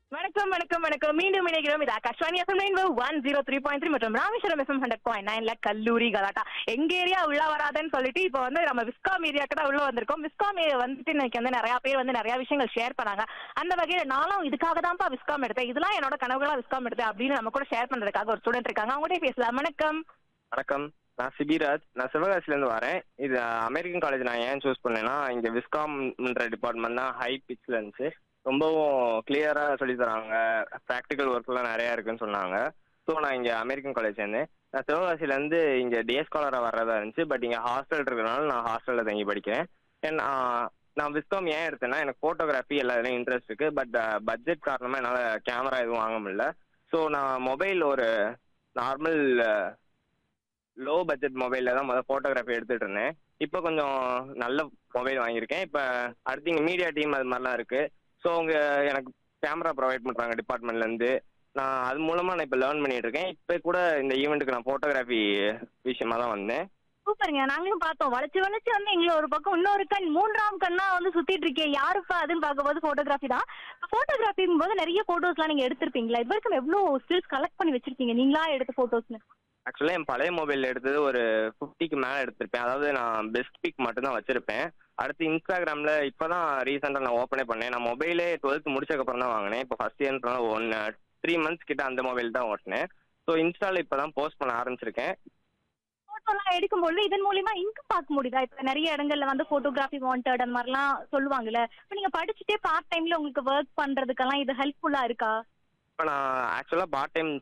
வணக்கம் வணக்கம் வணக்கம் மீண்டும் இணைகிறோம் இது Akashvani FM rainbow one zero three point three மற்றும் ராமேஸ்வரம் எஃப்எம் ஹண்ட்ரட் பாயிண்ட் நைன்ல கல்லூரி கலாட்டா எங்க ஏரியா உள்ள வராதுன்னு சொல்லிட்டு இப்போ வந்து நம்ம விஸ்காம் ஏரியாக்கு தான் உள்ள வந்திருக்கோம் விஸ்காம் ஏரியா வந்துட்டு இன்னைக்கு வந்து நிறைய பேர் வந்து நிறைய விஷயங்கள் ஷேர் பண்ணாங்க அந்த வகையில நானும் இதுக்காக தான்ப்பா விஸ்காம் எடுத்தேன் இதெல்லாம் என்னோட கனவுகளா விஸ்காம் எடுத்தேன் அப்படின்னு நம்ம கூட ஷேர் பண்றதுக்காக ஒரு ஸ்டூடெண்ட் இருக்காங்க அவங்ககிட்ட பேசலாம் வணக்கம் வணக்கம் நான் சிபிராஜ் நான் சிவகாசிலேருந்து வரேன் இது அமெரிக்கன் காலேஜ் நான் ஏன் சூஸ் பண்ணேன்னா இங்கே விஸ்காம்ன்ற டிபார்ட்மெண்ட் தான் ஹை பிச்சில் இருந்துச்சு ரொம்பவும் கிளியராக சொல்லி தராங்க ப்ராக்டிக்கல் ஒர்க்லாம் நிறையா இருக்குன்னு சொன்னாங்க ஸோ நான் இங்கே அமெரிக்கன் காலேஜ் சேர்ந்தேன் நான் சிவகாசிலேருந்து இங்கே டே ஸ்காலராக வர்றதா இருந்துச்சு பட் இங்கே ஹாஸ்டல் இருக்கிறனால நான் ஹாஸ்டலில் தங்கி படிக்கிறேன் அண்ட் நான் விஸ்காம் ஏன் எடுத்தேன்னா எனக்கு ஃபோட்டோகிராஃபி எல்லாத்துலேயும் இன்ட்ரெஸ்ட் இருக்குது பட் பட்ஜெட் காரணமாக என்னால் கேமரா எதுவும் வாங்க முடியல ஸோ நான் மொபைல் ஒரு நார்மல் லோ பட்ஜெட் மொபைலில் தான் முதல் ஃபோட்டோகிராஃபி எடுத்துகிட்டு இருந்தேன் இப்போ கொஞ்சம் நல்ல மொபைல் வாங்கியிருக்கேன் இப்போ அடுத்து இங்கே மீடியா டீம் அது மாதிரிலாம் இருக்குது ஸோ அவங்க எனக்கு கேமரா ப்ரொவைட் பண்ணுறாங்க டிபார்ட்மெண்ட்லேருந்து நான் அது மூலமாக நான் இப்போ லேர்ன் பண்ணிட்டு இருக்கேன் இப்போ கூட இந்த ஈவெண்ட்டுக்கு நான் ஃபோட்டோகிராஃபி விஷயமா தான் வந்தேன் சூப்பருங்க நாங்களும் பார்த்தோம் வளைச்சு வளைச்சு வந்து எங்களை ஒரு பக்கம் இன்னொரு கண் மூன்றாம் கண்ணா வந்து சுத்திட்டு இருக்கேன் யாருப்பா அதுன்னு பார்க்கும்போது போட்டோகிராஃபி தான் போட்டோகிராஃபிங்கும் போது நிறைய போட்டோஸ்லாம் நீங்க எடுத்திருப்பீங்களா இது வரைக்கும் எவ்வளவு ஸ்டில்ஸ் கலெக்ட் பண்ணி வச்சிருக்கீங்க நீங்களா எடுத்த போட்டோஸ்னு ஆக்சுவலாக என் பழைய மொபைல் எடுத்தது ஒரு ஃபிஃப்டிக்கு மேலே எடுத்திருப்பேன் அதாவது நான் பெஸ்ட் பிக் மட்டும்தான் வச்சிருப்பேன் அடுத்து இன்ஸ்டாகிராமில் இப்போ தான் ரீசெண்டாக நான் ஓப்பனே பண்ணேன் நான் மொபைலே டுவெல்த் முடிச்சக்கப்புறம் தான் வாங்கினேன் இப்போ ஃபஸ்ட் இயர்ன்றனால ஒன் த்ரீ மந்த்ஸ் கிட்ட அந்த மொபைல் தான் ஓட்டினேன் ஸோ இன்ஸ்டாவில் இப்போ தான் போஸ்ட் பண்ண ஆரம்பிச்சிருக்கேன் போட்டோலாம் எடுக்கும்போது இதன் மூலியமா இன்கம் பார்க்க முடியுதா இப்ப நிறைய இடங்கள்ல வந்து போட்டோகிராஃபி வாண்டட் அந்த மாதிரிலாம் சொல்லுவாங்கல்ல இப்ப நீங்க படிச்சுட்டே பார்ட் டைம்ல உங்களுக்கு ஒர்க் பண்றதுக்கெல்லாம் இது ஹெல்ப்ஃபுல்லா இருக்கா இப்போ நான் ஆக்சுவலாக பார்ட் டைம்